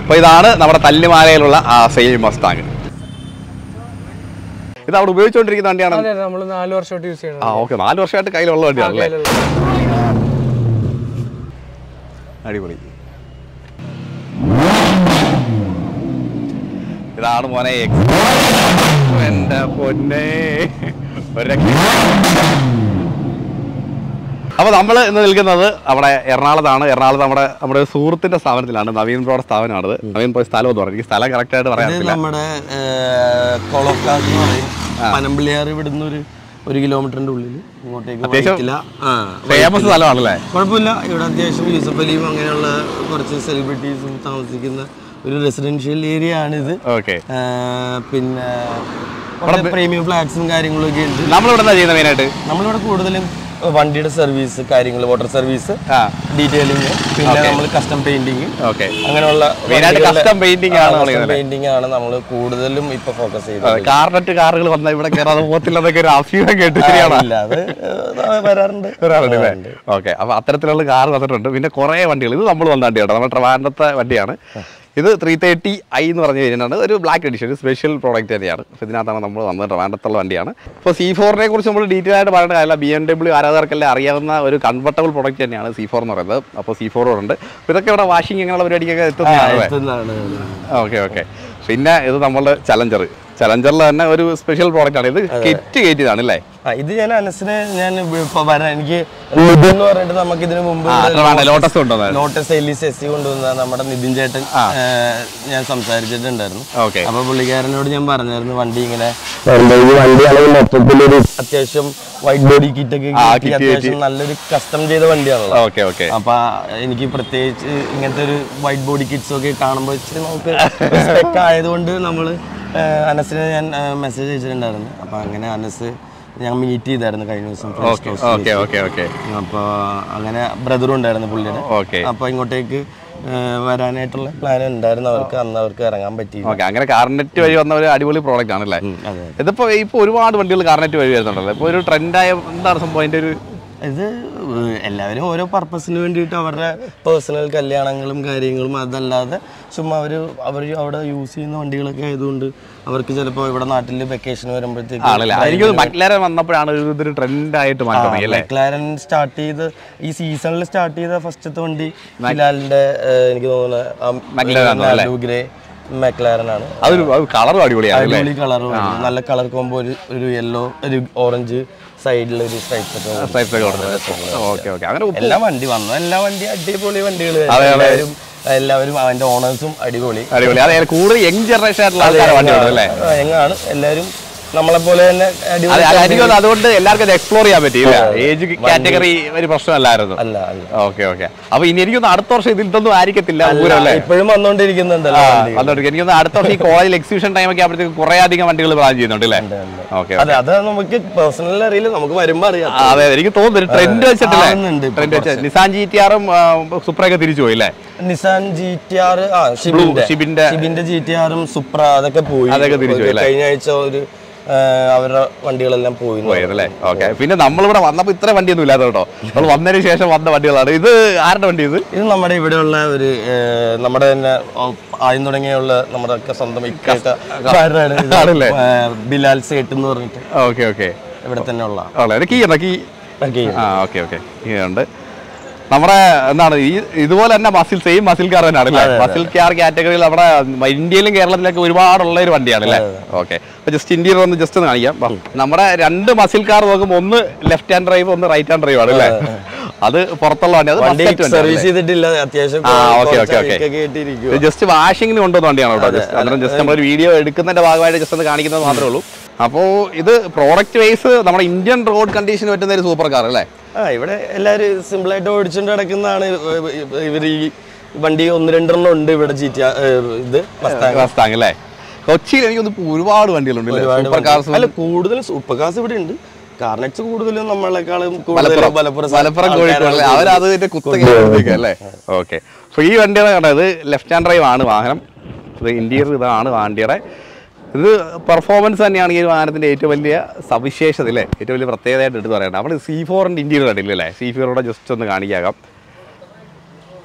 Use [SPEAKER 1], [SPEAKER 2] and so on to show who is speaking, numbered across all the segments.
[SPEAKER 1] അപ്പോൾ ഇതാണ് നമ്മുടെ തല്ലുമാലയിലുള്ള ആ സെയിം മസ്താങ് ഇത് അവിടെ ഉപയോഗിച്ചുകൊണ്ടിരിക്കുന്ന വണ്ടിയാണ്
[SPEAKER 2] അതെ നമ്മൾ നാല് വർഷമായിട്ട് യൂസ് ചെയ്യണം
[SPEAKER 1] ആ ഓക്കെ നാല് വർഷമായിട്ട് കയ്യിലുള്ള വണ്ടിയാണല്ലേ അടിപൊളി ഇതാണ് മോനെ എക്സ് എന്റെ പൊന്നെ ഒരു രക്ഷ- അപ്പൊ നമ്മൾ ഇന്ന് നിൽക്കുന്നത് നമ്മുടെ എറണാകുളത്താണ് എറണാകുളത്ത് നമ്മുടെ നമ്മുടെ ഒരു സുഹൃത്തിന്റെ സ്ഥാപനത്തിലാണ് നവീൻ ബ്രോയുടെ സ്ഥാപനമാണത് നവീൻ പോയി സ്ഥലം എന്ന് പറഞ്ഞു എനിക്ക് സ്ഥലം കറക്റ്റ് ആയിട്ട് പറയാൻ
[SPEAKER 3] ഇത്
[SPEAKER 1] പറ്റില്ല
[SPEAKER 3] നമ്മുടെ കൊളോക്കാസ് എന്ന് പറയും പനമ്പിള്ളിയാർ ഇവിടുന്ന് ഒരു ഒരു കിലോമീറ്ററിന്റെ ഉള്ളിൽ ഇങ്ങോട്ടേക്ക്
[SPEAKER 1] അത്യാവശ്യം
[SPEAKER 3] വൈറ്റില. ആ
[SPEAKER 1] ഫേമസ് സ്ഥലമാണല്ലേ
[SPEAKER 3] കുഴപ്പമില്ല ഇവിടെ അത്യാവശ്യം യൂസഫ് അലിയും അങ്ങനെയുള്ള കുറച്ച് സെലിബ്രിറ്റീസും താമസിക്കുന്ന ഒരു റെസിഡൻഷ്യൽ ഏരിയ ആണിത്
[SPEAKER 1] ഓക്കെ
[SPEAKER 3] ആ, പിന്നെ പ്രീമിയം ഫ്ലാറ്റ്സും കാര്യങ്ങളൊക്കെ ഉണ്ട്
[SPEAKER 1] നമ്മളിവിടെ എന്താ ചെയ്യുന്നത് മെയിനായിട്ട്
[SPEAKER 3] നമ്മളിവിടെ കൂടുതലും വണ്ടിയുടെ സർവീസ് കാര്യങ്ങൾ വാട്ടർ സർവീസ്
[SPEAKER 1] ആ
[SPEAKER 3] ഡീറ്റെയിലിംഗ് പിന്നെ നമ്മൾ കസ്റ്റം പെയിന്റിങ്
[SPEAKER 1] ഓക്കെ
[SPEAKER 3] അങ്ങനെയുള്ള
[SPEAKER 1] മെയിനായിട്ട് കസ്റ്റം പെയിന്റിംഗ് ആണ് നമ്മൾ
[SPEAKER 3] പെയിന്റിംഗ് ആണ് നമ്മൾ കൂടുതലും ഇപ്പൊ ഫോക്കസ് ചെയ്തത്
[SPEAKER 1] കാർനെറ്റ് കാറുകൾ വന്നാൽ ഇവിടെ കയറാതെ പോകത്തില്ലെന്നൊക്കെ ഒരു അഭ്യൂഹം കേട്ട് ശരിയാണോ
[SPEAKER 3] ഇല്ല അത് ഏഹ്, വരാറുണ്ട്
[SPEAKER 1] ഒരാളുണ്ടല്ലേ ഓക്കെ അപ്പൊ അത്തരത്തിലുള്ള കാർ വന്നിട്ടുണ്ട് പിന്നെ കുറെ വണ്ടികൾ ഇത് നമ്മൾ വന്ന വണ്ടിയാണ് നമ്മുടെ ട്രിവാൻഡ്രത്തെ വണ്ടിയാണ് ഇത് ത്രീ തേർട്ടി ഐ എന്ന് പറഞ്ഞ് കഴിഞ്ഞാൽ ഒരു ബ്ലാക്ക് എഡിഷൻ ഒരു സ്പെഷ്യൽ പ്രോഡക്റ്റ് തന്നെയാണ് അപ്പോൾ ഇതിനകത്താണ് നമ്മൾ വന്നത് ട്രിവാൻഡ്രത്തുള്ള വണ്ടിയാണ് അപ്പോൾ സി ഫോറിനെ കുറിച്ച് നമ്മൾ ഡീറ്റെയിൽ ആയിട്ട് പറയേണ്ട കാര്യമില്ല ബി എം ഡബ്ല്യൂ ആരാധകർക്കെല്ലാം അറിയാവുന്ന ഒരു കൺവെർട്ടബിൾ പ്രോഡക്റ്റ് തന്നെയാണ് സി ഫോർ എന്ന് പറയുന്നത് അപ്പോൾ സി ഫോർ ഉണ്ട് അപ്പോൾ ഇതൊക്കെ ഇവിടെ വാഷിംഗ് അങ്ങനെയുള്ള പരിപാടിക്കൊക്കെ എത്തുന്നതാണ്
[SPEAKER 3] എത്തുന്നതാണ്
[SPEAKER 1] ഓക്കെ ഓക്കെ പിന്നെ ഇത് നമ്മളുടെ ചലഞ്ചർ ചലഞ്ചറിൽ തന്നെ ഒരു സ്പെഷ്യൽ പ്രോഡക്റ്റ് ആണ് ഇത് കിറ്റ് കയറ്റിയതാണ് അല്ലേ
[SPEAKER 3] ആ ഇത് ഞാൻ അനസിനെ ഞാൻ ഇപ്പൊ വരാൻ എനിക്ക് നിതിൻ എന്ന് പറഞ്ഞിട്ട് നമുക്ക് ഇതിനു മുമ്പ്
[SPEAKER 1] ലോട്ടസ് കൊണ്ടുവന്നത്
[SPEAKER 3] ലോട്ടസ് എലിസ് എസ് സി കൊണ്ടുവന്ന നമ്മുടെ നിതിൻ ചേട്ടൻ ഏഹ്, ഞാൻ സംസാരിച്ചിട്ടുണ്ടായിരുന്നു
[SPEAKER 1] ഓക്കെ
[SPEAKER 3] അപ്പൊ പുള്ളിക്കാരനോട് ഞാൻ പറഞ്ഞായിരുന്നു വണ്ടി ഇങ്ങനെ ഈ വണ്ടിയാണെങ്കിൽ മൊത്തത്തിലൊരു അത്യാവശ്യം വൈറ്റ് ബോഡി കിറ്റ് ഒക്കെ
[SPEAKER 1] ആ,
[SPEAKER 3] കിട്ടി
[SPEAKER 1] kit
[SPEAKER 3] അത്യാവശ്യം നല്ലൊരു കസ്റ്റം ചെയ്ത വണ്ടിയാണല്ലോ
[SPEAKER 1] ഓക്കെ ഓക്കെ
[SPEAKER 3] അപ്പൊ എനിക്ക് പ്രത്യേകിച്ച് ഇങ്ങനത്തെ ഒരു വൈറ്റ് ബോഡി കിറ്റ്സ് ഒക്കെ കാണുമ്പോൾ ഇച്ചിരി നമുക്ക് റെസ്പെക്ട് ആയതുകൊണ്ട് നമ്മൾ അനസിനെ ഞാൻ മെസ്സേജ് അയച്ചിട്ടുണ്ടായിരുന്നു അപ്പൊ അങ്ങനെ അനസ് ഞാൻ മീറ്റ് ചെയ്തായിരുന്നു കഴിഞ്ഞ ദിവസം French Toast ൽ
[SPEAKER 1] ഓക്കെ ഓക്കെ ഓക്കെ
[SPEAKER 3] അപ്പൊ അങ്ങനെ ബ്രദറും ഉണ്ടായിരുന്നു പുള്ളിയുടെ
[SPEAKER 1] ഓക്കെ
[SPEAKER 3] അപ്പൊ ഇങ്ങോട്ടേക്ക് ആ, വരാനായിട്ടുള്ള പ്ലാൻ ഉണ്ടായിരുന്നു അവർക്ക് അന്ന് അവർക്ക് ഇറങ്ങാൻ പറ്റി
[SPEAKER 1] ഓക്കെ അങ്ങനെ കാർനെറ്റ് വഴി വന്ന ഒരു അടിപൊളി പ്രോഡക്റ്റ് ആണല്ലേ
[SPEAKER 3] അതെ
[SPEAKER 1] ഇതിപ്പോ ഇപ്പൊ ഒരുപാട് വണ്ടികൾ കാർനെറ്റ് വഴി വരുന്നുണ്ടല്ലോ ഇപ്പൊ ഒരു ട്രെൻഡായ എന്താണ് സംഭവം അതിന്റെ ഒരു
[SPEAKER 3] ഇത് ഏഹ്, എല്ലാവരും ഓരോ പർപ്പസിന് വേണ്ടിയിട്ട് അവരുടെ പേഴ്സണൽ കല്യാണങ്ങളും കാര്യങ്ങളും അതല്ലാതെ ചുമ്മാ അവർ അവർ അവിടെ യൂസ് ചെയ്യുന്ന വണ്ടികളൊക്കെ ആയതുകൊണ്ട് അവർക്ക് ചിലപ്പോൾ ഇവിടെ നാട്ടിൽ വെക്കേഷൻ വരുമ്പോഴത്തേക്ക്
[SPEAKER 1] ആണല്ലേ എനിക്ക് മക്ലാരൻ വന്നപ്പോഴാണ് ഒരു ഇതൊരു ട്രെൻഡ് ആയിട്ട് മാറ്റി തുടങ്ങി അല്ലേ
[SPEAKER 3] മെക്ലാരൻ സ്റ്റാർട്ട് ചെയ്ത് ഈ സീസണിൽ സ്റ്റാർട്ട് ചെയ്ത ഫസ്റ്റത്തെ വണ്ടി ഹിലാലിന്റെ ഏഹ്, എനിക്ക്
[SPEAKER 1] McLaren ആണോ അല്ലേ?
[SPEAKER 3] തോന്നുന്നത് ഗ്രേ മെക്ലാരൻ ആണ്
[SPEAKER 1] അതൊരു കളറും അടിപൊളിയാണ് അല്ലേ
[SPEAKER 3] അടിപൊളി കളർ നല്ല കളർ കോമ്പോ ഒരു ഒരു യെല്ലോ ഒരു ഓറഞ്ച് സൈഡിൽ ഒരു സ്ട്രൈപ്സ് ഒക്കെ വരും.
[SPEAKER 1] സ്ട്രൈപ്സ് ഒക്കെ കൊടുത്തത് ഓക്കെ ഓക്കെ അങ്ങനെ ഉപ്പ്
[SPEAKER 3] എല്ലാ വണ്ടി വന്ന എല്ലാ വണ്ടി അടിപൊളി വണ്ടികൾ
[SPEAKER 1] അതെ.
[SPEAKER 3] എല്ലാവരും എല്ലാവരും അവന്റെ ഓണേഴ്സും അടിപൊളി
[SPEAKER 1] അടിപൊളി അതെ കൂടുതൽ യങ് ജനറേഷൻ ആയിട്ടുള്ള ആൾക്കാരെ വണ്ടി ഉണ്ട് അല്ലേ
[SPEAKER 3] ആ, എങ്ങാണ് എല്ലാവരും നമ്മളെ പോലെ തന്നെ
[SPEAKER 1] അതെ
[SPEAKER 3] അടിപൊളി
[SPEAKER 1] അല്ല, എനിക്ക് തോന്നുന്നു അതുകൊണ്ട് എല്ലാവർക്കും എക്സ്പ്ലോർ ചെയ്യാൻ പറ്റിയില്ല ഏജ് കാറ്റഗറി ഒരു പ്രശ്നമല്ലായിരുന്നു
[SPEAKER 3] അല്ല അല്ല
[SPEAKER 1] ഓക്കെ ഓക്കെ അപ്പൊ ഇനി എനിക്കൊന്ന് അടുത്ത വർഷം ഇതിൽ ഇതൊന്നും ആയിരിക്കത്തില്ല പൂരല്ലേ
[SPEAKER 3] ഇപ്പോഴും വന്നോണ്ടിരിക്കുന്നുണ്ടല്ലോ വണ്ടി.
[SPEAKER 1] അതുകൊണ്ട് എനിക്കൊന്ന് അടുത്ത വർഷം ഈ കോളേജിൽ എക്സിബിഷൻ ടൈം ഒക്കെ ആകുമ്പോഴത്തേക്ക് കുറെ അധികം വണ്ടികൾ പ്ലാൻ ചെയ്യുന്നുണ്ട് അല്ലേ ഓക്കെ
[SPEAKER 3] അതെ അത് നമുക്ക് പേഴ്സണലി അറിയില്ല നമുക്ക് വരുമ്പോ അറിയാം
[SPEAKER 1] അതെ എനിക്ക് തോന്നുന്നു ട്രെൻഡ് വെച്ചിട്ടില്ലേ
[SPEAKER 3] ആവുന്നുണ്ട് ഇപ്പൊ
[SPEAKER 1] ട്രെൻഡ് വെച്ച് നിസാൻ ജി ടി ആറും സുപ്രയൊക്കെ തിരിച്ചു പോയി അല്ലേ
[SPEAKER 3] നിസാൻ ജി ടി ആർ ആ ഷിബിന്റെ
[SPEAKER 1] ഷിബിന്റെ
[SPEAKER 3] ഷിബിന്റെ ജി ടി ആറും സുപ്ര അതൊക്കെ പോയി
[SPEAKER 1] അതൊക്കെ തിരിച്ചു പോയി,
[SPEAKER 3] ഒരു കഴിഞ്ഞ ആഴ്ച ഒരു ആ, അവരുടെ വണ്ടികളെല്ലാം പോയി എന്ന്
[SPEAKER 1] പോയതല്ലേ ഓക്കെ പിന്നെ നമ്മളിവിടെ വന്നപ്പോ ഇത്ര വണ്ടിയൊന്നും ഇല്ലാത്ത കേട്ടോ നമ്മൾ വന്നതിന് ശേഷം വന്ന വണ്ടികളാണ് ഇത് ആരുടെ വണ്ടി ഇത്
[SPEAKER 3] ഇത് നമ്മുടെ ഇവിടെയുള്ള ഒരു ഏഹ്, നമ്മുടെ തന്നെ ഓ, ആദ്യം തുടങ്ങിയുള്ള നമ്മുടെ ഒക്കെ സ്വന്തം ഇക്കയൊക്കെ ആരുടെയാണ് ഇത്?
[SPEAKER 1] ആണല്ലേ?
[SPEAKER 3] ഏഹ്, ബിലാൽ സേട്ട് എന്ന് പറഞ്ഞിട്ട്
[SPEAKER 1] ഓക്കെ ഓക്കെ
[SPEAKER 3] ഇവിടെ തന്നെ ഉള്ള
[SPEAKER 1] ആണല്ലേ കീ എന്നാ കീ
[SPEAKER 3] ഓക്കെ
[SPEAKER 1] ആ ഓക്കെ ഓക്കെ ഉണ്ട് നമ്മുടെ എന്താണ് ഈ ഇതുപോലെ തന്നെ മസിൽ സെയിം മസിൽ കാർ തന്നെയാണ് അല്ലേ മസിൽ കാർ കാറ്റഗറിയിൽ നമ്മുടെ ഇന്ത്യയിലും കേരളത്തിലൊക്കെ ഒരുപാടുള്ള ഒരു വണ്ടിയാണ് അല്ലേ ഓക്കെ അപ്പൊ ജസ്റ്റ് ഇന്ത്യയിൽ ഒന്ന് ജസ്റ്റ് ഒന്ന് കാണിക്കാം വാ. നമ്മുടെ രണ്ട് മസിൽ കാർ നോക്കുമ്പോൾ ഒന്ന് ലെഫ്റ്റ് ഹാൻഡ് ഡ്രൈവ് ഒന്ന് റൈറ്റ് ഹാൻഡ് ഡ്രൈവ് ആണ് അല്ലേ അത് പുറത്തുള്ള വണ്ടി അത്
[SPEAKER 3] വണ്ടി
[SPEAKER 1] must വണ്ടി
[SPEAKER 3] സർവീസ് ചെയ്തിട്ടില്ല അത്യാവശ്യം
[SPEAKER 1] ആ, okay,
[SPEAKER 3] കുറച്ച്
[SPEAKER 1] okay, okay.
[SPEAKER 3] അഴുക്കൊക്കെ ഇട്ടിരിക്കുവാ.
[SPEAKER 1] ഇത് ജസ്റ്റ് വാഷിങ്ങിന് കൊണ്ടുവന്ന വണ്ടിയാണ് കേട്ടോ ജസ്റ്റ് അന്നേരം ജസ്റ്റ് നമ്മളൊരു വീഡിയോ എടുക്കുന്നതിന്റെ ഭാഗമായിട്ട് ജസ്റ്റ് ഒന്ന് കാണിക്കുന്നത് മാത്രമേ ഉള്ളൂ അപ്പോൾ ഇത് പ്രോഡക്റ്റ് വൈസ് നമ്മുടെ ഇന്ത്യൻ റോഡ് കണ്ടീഷന് പറ്റുന്ന ഒരു സൂപ്പർ കാർ അല്ലേ
[SPEAKER 3] ആ ഇവിടെ എല്ലാവരും സിമ്പിൾ ആയിട്ട് ഓടിച്ചുകൊണ്ട് നടക്കുന്നതാണ് ഇവർ ഈ വണ്ടി ഒന്ന് രണ്ടെണ്ണം ഉണ്ട് ഇവിടെ ജി ടി ഇത് മസ്താങ്.
[SPEAKER 1] മസ്താങ് അല്ലേ കൊച്ചിയിൽ എനിക്കൊന്ന് ഒരുപാട് വണ്ടികളുണ്ട്
[SPEAKER 3] ഒരുപാട്
[SPEAKER 1] സൂപ്പർ കാർസ്
[SPEAKER 3] അല്ല കൂടുതലും സൂപ്പർ കാർസ് ഇവിടെ ഉണ്ട് കാർനെറ്റ്സ് കൂടുതലും നമ്മളെക്കാളും കൂടുതൽ
[SPEAKER 1] മലപ്പുറം
[SPEAKER 3] മലപ്പുറം
[SPEAKER 1] മലപ്പുറം കോഴിക്കോട് അവരത് ഇതിന്റെ കുത്തക അല്ലേ ഓക്കെ അപ്പൊ ഈ വണ്ടിയുടെ കണ്ടോ ഇത് ലെഫ്റ്റ് ഹാൻഡ് ഡ്രൈവ് ആണ് വാഹനം ഇത് ഇന്റീരിയർ ഇതാണ് വണ്ടിയുടെ ഇത് പെർഫോമൻസ് തന്നെയാണ് ഈ ഒരു വാഹനത്തിന്റെ ഏറ്റവും വലിയ സവിശേഷത അല്ലേ ഏറ്റവും വലിയ പ്രത്യേകതയായിട്ട് എടുത്ത് പറയണം നമ്മൾ സി ഫോറിന്റെ ഇന്റീരിയർ കണ്ടില്ല അല്ലേ സി ഫോറോടെ ജസ്റ്റ് ഒന്ന് കാണിക്കാം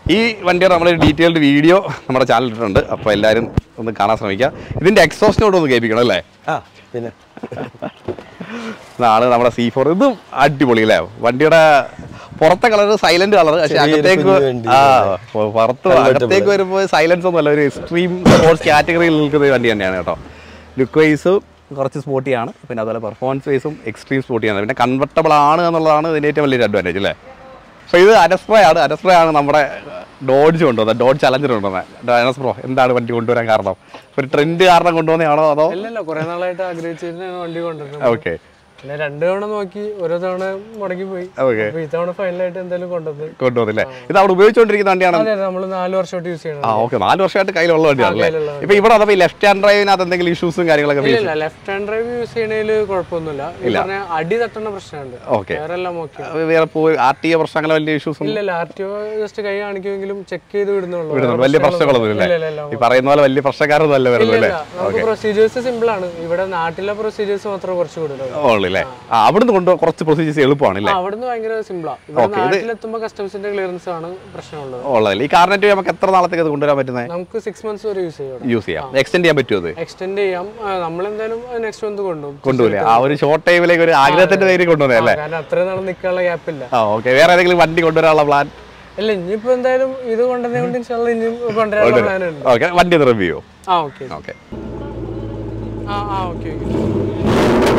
[SPEAKER 1] ഈ വണ്ടിയുടെ നമ്മൾ ഡീറ്റെയിൽഡ് വീഡിയോ നമ്മുടെ ചാനലിൽ ഇട്ടിട്ടുണ്ട് അപ്പോൾ എല്ലാവരും ഒന്ന് കാണാൻ ശ്രമിക്കുക ഇതിൻ്റെ എക്സോസ്റ്റിനോട് ഒന്ന് കേൾപ്പിക്കണം അല്ലേ
[SPEAKER 3] ആ പിന്നെ
[SPEAKER 1] ഇതാണ് നമ്മുടെ സി ഫോർ ഇതും അടിപൊളി അല്ലേ വണ്ടിയുടെ പുറത്തെ കളർ സൈലന്റ് കളർ പക്ഷെ
[SPEAKER 3] ചെറിയൊരു
[SPEAKER 1] അകത്തേക്ക്
[SPEAKER 3] കുഞ്ഞു വണ്ടി.
[SPEAKER 1] ആ പു- പുറത്ത്
[SPEAKER 3] Convertible.
[SPEAKER 1] അകത്തേക്ക് വരുമ്പോൾ സൈലൻസ് ഒന്നുമല്ല ഒരു എക്സ്ട്രീം സ്പോർട്സ് കാറ്റഗറിയിൽ നിൽക്കുന്ന ഒരു വണ്ടി തന്നെയാണ് കേട്ടോ ലുക്ക് വൈസ് കുറച്ച് സ്പോർട്ടിയാണ് പിന്നെ അതുപോലെ പെർഫോമൻസ് വൈസും എക്സ്ട്രീം സ്പോർട്ടിയാണ് പിന്നെ കൺവെർട്ടബിൾ ആണ് എന്നുള്ളതാണ് ഇതിൻ്റെ ഏറ്റവും വലിയൊരു അഡ്വാൻറ്റേജ് അല്ലേ അപ്പോൾ ഇത് അനസ്പ്രോ ആണ് അനസ്പ്രോ ആണ് നമ്മുടെ ഡോഡ്ജ് കൊണ്ടുവന്നത് ഡോഡ്ജ് ചലഞ്ചർ കൊണ്ടുവന്നത് അനസ്പ്രോ എന്താണ് വണ്ടി കൊണ്ടുവരാൻ കാരണം ഒരു ട്രെൻഡ് കാരണം കൊണ്ടുവന്നതാണോ അതോ
[SPEAKER 2] അല്ലല്ല കുറെ നാളായിട്ട് ആഗ്രഹിച്ചിരുന്ന വണ്ടി കൊണ്ടുവരുന്നത്
[SPEAKER 1] ഓക്കെ
[SPEAKER 2] പിന്നെ രണ്ട് തവണ നോക്കി ഓരോ തവണ മുടങ്ങി പോയി
[SPEAKER 1] ഓക്കെ
[SPEAKER 2] അപ്പൊ ഇത്തവണ ഫൈനലായിട്ട് എന്തായാലും കൊണ്ടുവന്ന്
[SPEAKER 1] കൊണ്ടുവന്നില്ലേ ഇത് അവിടെ ഉപയോഗിച്ചുകൊണ്ടിരിക്കുന്ന വണ്ടിയാണ്
[SPEAKER 2] അതെ നമ്മൾ നാല് വർഷമായിട്ട് യൂസ് ചെയ്യണം
[SPEAKER 1] ആ ഓക്കെ നാല് വർഷമായിട്ട് കയ്യിലുള്ള വണ്ടിയാണല്ലേ
[SPEAKER 2] കയ്യിലുള്ള
[SPEAKER 1] ഇപ്പൊ ഇവിടെ അതപ്പോ ഈ ലെഫ്റ്റ് ഹാൻഡ് ഡ്രൈവിനകത്ത് എന്തെങ്കിലും ഇഷ്യൂസും കാര്യങ്ങളൊക്കെ face-
[SPEAKER 2] ഇല്ല ലെഫ്റ്റ് ഹാൻഡ് ഡ്രൈവ് യൂസ് ചെയ്യണതിൽ കുഴപ്പമൊന്നുമില്ല ഈ പറഞ്ഞ അടി തട്ടുന്ന പ്രശ്നമുണ്ട്
[SPEAKER 1] ഓക്കെ
[SPEAKER 2] വേറെ എല്ലാം ഓക്കെ
[SPEAKER 1] വേറെ പോയി ആർ ടി ഒ പ്രശ്നം അങ്ങനെ വലിയ ഇഷ്യൂസ് ഒന്നും
[SPEAKER 2] ഇല്ലല്ല ആർ ടി ഒ ജസ്റ്റ് കൈ കാണിക്കുമെങ്കിലും ചെക്ക് ചെയ്ത് വിടുന്നുള്ളൂ
[SPEAKER 1] വരുന്നുണ്ട് വലിയ പ്രശ്നങ്ങളൊന്നും ഇല്ലേ
[SPEAKER 2] ഇല്ല, ഇല്ല,
[SPEAKER 1] ഈ പറയുന്ന പോലെ വലിയ പ്രശ്നക്കാരൊന്നും അല്ല വരുന്നത് അല്ലേ
[SPEAKER 2] ഇല്ല, നമുക്ക് പ്രൊസീജിയേഴ്സ് സിമ്പിൾ ആണ് ഇവിടെ നാട്ടിലെ പ്രൊസീജിയേഴ്സ് മാത്രമേ കുറച്ച് കൂടുതലുള്ളൂ
[SPEAKER 1] ഉള്ളല്ലേ ആ അവിടുന്ന് കൊണ്ട് കുറച്ച് പ്രൊസീജിയേഴ്സ് എളുപ്പമാണ്
[SPEAKER 2] ആ,
[SPEAKER 1] അല്ലേ
[SPEAKER 2] അവിടുന്ന് ഭയങ്കര സിമ്പിളാ ഇവിടെ നാട്ടിലെത്തുമ്പോൾ കസ്റ്റംസിന്റെ ക്ലിയറൻസ് ആണ് പ്രശ്നമുള്ളത്
[SPEAKER 1] ഉള്ളതല്ലേ ഈ കാർനെറ്റ് നമുക്ക് എത്ര നാളത്തേക്ക് അത് കൊണ്ടുവരാൻ പറ്റുന്നത്
[SPEAKER 2] നമുക്ക് സിക്സ് മന്ത്സ് വരെ യൂസ് ചെയ്യാം
[SPEAKER 1] യൂസ് ചെയ്യാം എക്സ്റ്റെൻഡ് ചെയ്യാൻ പറ്റുമോ അത്
[SPEAKER 2] എക്സ്റ്റെൻഡ് ചെയ്യാം നമ്മൾ എന്തായാലും നെക്സ്റ്റ് മന്ത് കൊണ്ടുപോകും
[SPEAKER 1] കൊണ്ടുപോയില്ലേ ആ ഒരു ഷോർട്ട് ടൈമിലേക്ക് ഒരു ആഗ്രഹത്തിന്റെ പേര് കൊണ്ടുവന്നേ അല്ലേ
[SPEAKER 2] കാരണം അത്രയും നാൾ നിൽക്കാനുള്ള ഗ്യാപ്പ് ഇല്ല
[SPEAKER 1] ആ ഓക്കെ വേറെ ഏതെങ്കിലും വണ്ടി കൊണ്ടുവരാനുള്ള പ്ലാൻ
[SPEAKER 2] അല്ല ഇനിയിപ്പോ എന്തായാലും ഇത് കൊണ്ടുവന്നേ കൊണ്ട് ഇൻഷാല്ല ഇനിയും കൊണ്ടുവരാനുള്ള പ്ലാൻ ഉണ്ട്
[SPEAKER 1] ഓക്കെ വണ്ടി ഒന്ന് റിവ്യൂ
[SPEAKER 2] ആ ഓക്കെ
[SPEAKER 1] ഓക്കെ
[SPEAKER 2] ആ ആ ഓക്കെ ഓക്കെ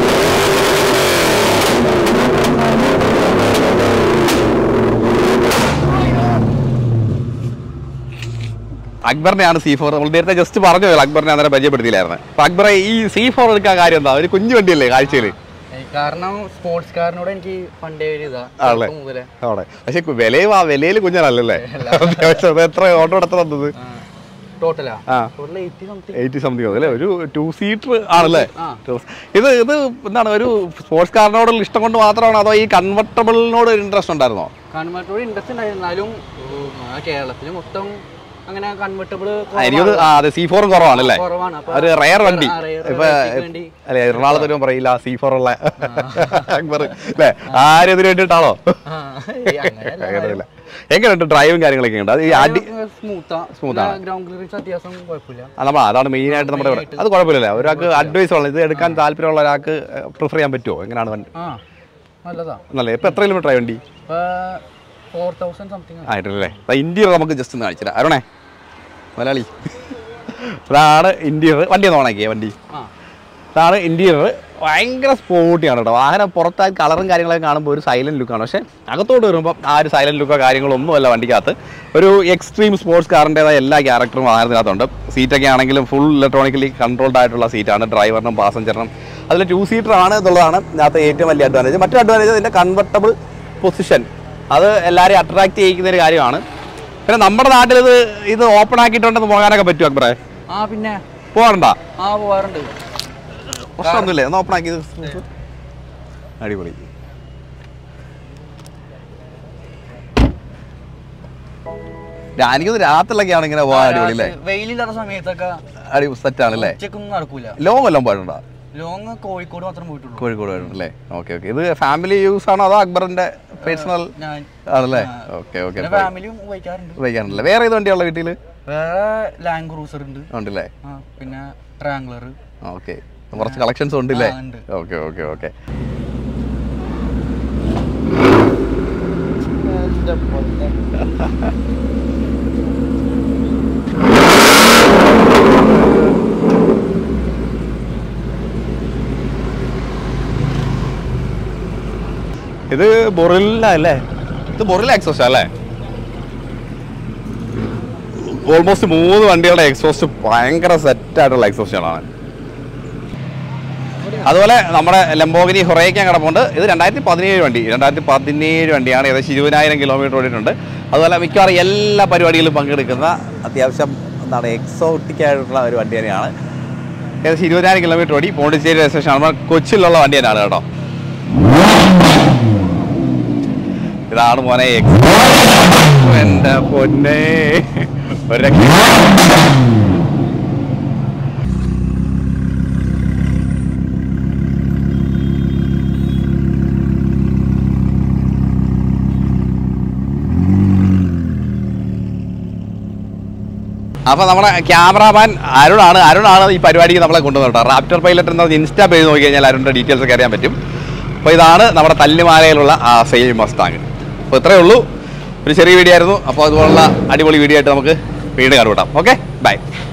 [SPEAKER 1] അക്ബറിനെയാണ് സി ഫോർ നമ്മൾ നേരത്തെ ജസ്റ്റ് പറഞ്ഞു പോയത് അക്ബറിനെ അന്നേരം പരിചയപ്പെടുത്തിയില്ലായിരുന്നു അപ്പൊ അക്ബറെ ഈ സി ഫോർ എടുക്കാൻ കാര്യം എന്താ ഒരു കുഞ്ഞു വണ്ടിയല്ലേ കാഴ്ചയിൽ
[SPEAKER 4] കാരണം സ്പോർട്സ് കാറിനോട് എനിക്ക് പണ്ടേ ഒരു ഇതാ
[SPEAKER 1] ആണല്ലേ?
[SPEAKER 4] ചെറുപ്പം മുതലേ
[SPEAKER 1] അവിടെ പക്ഷെ വിലയും ആ വിലയിൽ കുഞ്ഞനല്ലല്ലേ അത്യാവശ്യം അത് എത്ര ഓട്ടോ എടുത്ത തന്നത്
[SPEAKER 4] ടോട്ടലാ
[SPEAKER 1] ആ
[SPEAKER 4] total eighty something
[SPEAKER 1] eighty something അല്ലേ ഒരു ടു സീറ്റർ ആണല്ലേ
[SPEAKER 4] ആ.
[SPEAKER 1] ഇത് ഇത് എന്താണ് ഒരു സ്പോർട്സ് കാറിനോടുള്ള ഇഷ്ടം കൊണ്ട് മാത്രമാണോ അതോ ഈ കൺവെർട്ടബിളിനോട് ഇൻട്രസ്റ്റ് ഉണ്ടായിരുന്നോ
[SPEAKER 4] കൺവെർട്ടബിൾ ഇൻട്രസ്റ്റ് ഉണ്ടായിരുന്നാലും ഉം, ആ കേരളത്തിൽ മൊത്തം അങ്ങനെ കൺവെർട്ടബിൾ
[SPEAKER 1] ആ, എനിക്കത് ആ അതെ സി ഫോറും കുറവാണല്ലേ
[SPEAKER 4] കുറവാണ് അപ്പൊ
[SPEAKER 1] ഒരു റയർ വണ്ടി
[SPEAKER 4] ആ, rare
[SPEAKER 1] ഇപ്പൊ
[SPEAKER 4] variety വേണ്ടി.
[SPEAKER 1] അല്ലെ എറണാകുളത്ത് വരുമ്പോൾ പറയില്ല സി ഫോർ ഉള്ള അക്ബർ അല്ലേ ആരും ഇതിന് വേണ്ടിയിട്ടാണോ
[SPEAKER 4] ആ, ഏയ് അങ്ങനെയല്ല.
[SPEAKER 1] അങ്ങനെയല്ല എങ്ങനെയുണ്ട് ഡ്രൈവും കാര്യങ്ങളൊക്കെ ഉണ്ട് അത് ഈ അടി
[SPEAKER 4] സ്മൂത്താ
[SPEAKER 1] Smooth ആണ്.
[SPEAKER 4] ഗ്രൗണ്ട് ക്ലിയറൻസ് അത്യാവശ്യം കുഴപ്പമില്ല
[SPEAKER 1] ആ, നമ്മൾ അതാണ് മെയിൻ ആയിട്ട് നമ്മുടെ ഇവിടെ അത് കുഴപ്പമില്ലല്ലേ ഒരാൾക്ക് അഡ്വൈസ് ഉള്ളത് ഇത് എടുക്കാൻ താല്പര്യമുള്ള ഒരാൾക്ക് പ്രിഫർ ചെയ്യാൻ പറ്റുമോ എങ്ങനെയാണ് വണ്ടി
[SPEAKER 4] ആ നല്ലതാ
[SPEAKER 1] നല്ല ഇപ്പൊ എത്ര കിലോമീറ്റർ ആയി വണ്ടി
[SPEAKER 4] ഇപ്പൊ ഫോർ തൗസൻഡ് സംതിങ്
[SPEAKER 1] ആയിട്ടല്ലേ ഇന്ത്യയിൽ നമുക്ക് ജസ്റ്റ് ഒന്ന് കാണിച്ചില്ല അരുണേ മലയാളി ഇതാണ് ഇന്റീരിയർ വണ്ടി ഒന്ന് ഓണാക്കിയേ വണ്ടി
[SPEAKER 4] ആ
[SPEAKER 1] ഇതാണ് ഇന്റീരിയർ ഭയങ്കര സ്പോർട്ടിയാണ് കേട്ടോ വാഹനം പുറത്താൽ കളറും കാര്യങ്ങളൊക്കെ കാണുമ്പോൾ ഒരു സൈലന്റ് ലുക്കാണ് പക്ഷേ അകത്തോട്ട് വരുമ്പോൾ ആ ഒരു സൈലന്റ് ലുക്കോ കാര്യങ്ങളോ ഒന്നുമല്ല വണ്ടിക്കകത്ത് ഒരു എക്സ്ട്രീം സ്പോർട്സ് കാറിൻ്റെതായ എല്ലാ ക്യാരക്ടറും വാഹനത്തിനകത്തുണ്ട് സീറ്റൊക്കെ ആണെങ്കിലും ഫുൾ ഇലക്ട്രോണിക്കലി കൺട്രോൾഡ് ആയിട്ടുള്ള സീറ്റാണ് ഡ്രൈവറിനും പാസഞ്ചറിനും അതിൽ ടു സീറ്റർ ആണ് എന്നുള്ളതാണ് ഇതിനകത്ത് ഏറ്റവും വലിയ അഡ്വാൻറ്റേജ് മറ്റൊരു അഡ്വാൻറ്റേജ് ഇതിൻ്റെ കൺവെർട്ടബിൾ പൊസിഷൻ അത് എല്ലാവരെയും അട്രാക്ട് ചെയ്യിക്കുന്ന ഒരു കാര്യമാണ് പിന്നെ നമ്മുടെ നാട്ടിൽ ഇത് ഇത് ഓപ്പൺ ആക്കിയിട്ടുണ്ടെന്ന് പോകാനൊക്കെ പറ്റുമോ അക്ബറേ
[SPEAKER 4] ആ പിന്നെ
[SPEAKER 1] പോകാറുണ്ടോ
[SPEAKER 4] ആ പോവാറുണ്ട്
[SPEAKER 1] പ്രശ്നമൊന്നുമില്ലേ ഒന്ന് ഓപ്പൺ ആക്കിയത് അടിപൊളി ഞാനിത് രാത്രിയിലൊക്കെയാണ് ഇങ്ങനെ പോകാൻ അടിപൊളി അല്ലേ
[SPEAKER 4] വെയിലില്ലാത്ത സമയത്തൊക്കെ
[SPEAKER 1] അടി സെറ്റ് ആണല്ലേ
[SPEAKER 4] ഉച്ചക്കൊന്നും നടക്കൂല
[SPEAKER 1] ലോങ് എല്ലാം പോയിട്ടുണ്ടോ
[SPEAKER 4] ലോങ് കോഴിക്കോട് മാത്രം പോയിട്ടുള്ളൂ
[SPEAKER 1] കോഴിക്കോട് പോയിട്ടുണ്ടല്ലേ ഓക്കെ ഓക്കെ ഇത് ഫാമിലി യൂസ് ആണോ അതോ അക്ബറിന്റെ പേഴ്സണൽ
[SPEAKER 4] ഞാൻ
[SPEAKER 1] ആണല്ലേ ഓക്കെ ഓക്കെ
[SPEAKER 4] പിന്നെ ഫാമിലിയും ഉപയോഗിക്കാറുണ്ട്
[SPEAKER 1] ഉപയോഗിക്കാനല്ലേ വേറെ ഏത് വണ്ടിയുള്ള വീട്ടിൽ
[SPEAKER 4] വേറെ ലാൻഡ് ക്രൂസർ ഉണ്ട്
[SPEAKER 1] ഉണ്ടല്ലേ
[SPEAKER 4] ആ പിന്നെ ട്രാങ്ക്ലർ
[SPEAKER 1] ഓക്കെ കുറച്ച് കളക്ഷൻസ് ഉണ്ടല്ലേ
[SPEAKER 4] ആ, ഉണ്ട്.
[SPEAKER 1] ഓക്കെ ഓക്കെ ഓക്കെ ഇത് ബൊറില്ല അല്ലേ ഇത് ബൊറില്ല എക്സോസ്റ്റ് അല്ലേ ഓൾമോസ്റ്റ് മൂന്ന് വണ്ടികളുടെ എക്സോസ്റ്റ് ഭയങ്കര സെറ്റ് ആയിട്ടുള്ള എക്സോസ്റ്റുകളാണ് അതുപോലെ നമ്മുടെ ലംബോഗിനി ഹൊറേക്കാൻ കിടപ്പുണ്ട് ഇത് രണ്ടായിരത്തി പതിനേഴ് വണ്ടി രണ്ടായിരത്തി പതിനേഴ് വണ്ടിയാണ് ഏകദേശം ഇരുപതിനായിരം കിലോമീറ്റർ ഓടിയിട്ടുണ്ട് അതുപോലെ മിക്കവാറും എല്ലാ പരിപാടികളിലും പങ്കെടുക്കുന്ന അത്യാവശ്യം എന്താണ് എക്സോട്ടിക് ആയിട്ടുള്ള ഒരു വണ്ടി തന്നെയാണ് ഏകദേശം ഇരുപതിനായിരം കിലോമീറ്റർ ഓടി പോണ്ടിച്ചേരി രജിസ്ട്രേഷൻ നമ്മുടെ കൊച്ചിയിലുള്ള വണ്ടി തന്നെയാണ് കേട്ടോ ഇതാണ് മോനെ എക്സ് എന്റെ പൊന്നെ ഒരു രക്ഷ- അപ്പോൾ നമ്മുടെ ക്യാമറാമാൻ അരുണാണ് അരുണാണ് ഈ പരിപാടിക്ക് നമ്മളെ കൊണ്ടുവന്നത് കേട്ടോ റാപ്റ്റർ പൈലറ്റ് എന്ന ഇൻസ്റ്റാ പേജ് നോക്കി കഴിഞ്ഞാൽ അരുണിൻ്റെ ഡീറ്റെയിൽസ് ഒക്കെ അറിയാൻ പറ്റും അപ്പോൾ ഇതാണ് നമ്മുടെ തല്ലുമാലയിലുള്ള ആ സെയിൽ മസ്താങ് അപ്പോൾ ഇത്രയേ ഉള്ളൂ ഒരു ചെറിയ വീഡിയോ ആയിരുന്നു അപ്പോൾ അതുപോലുള്ള അടിപൊളി വീഡിയോ ആയിട്ട് നമുക്ക് വീണ്ടും കണ്ടുകൂട്ടാം ഓക്കെ ബൈ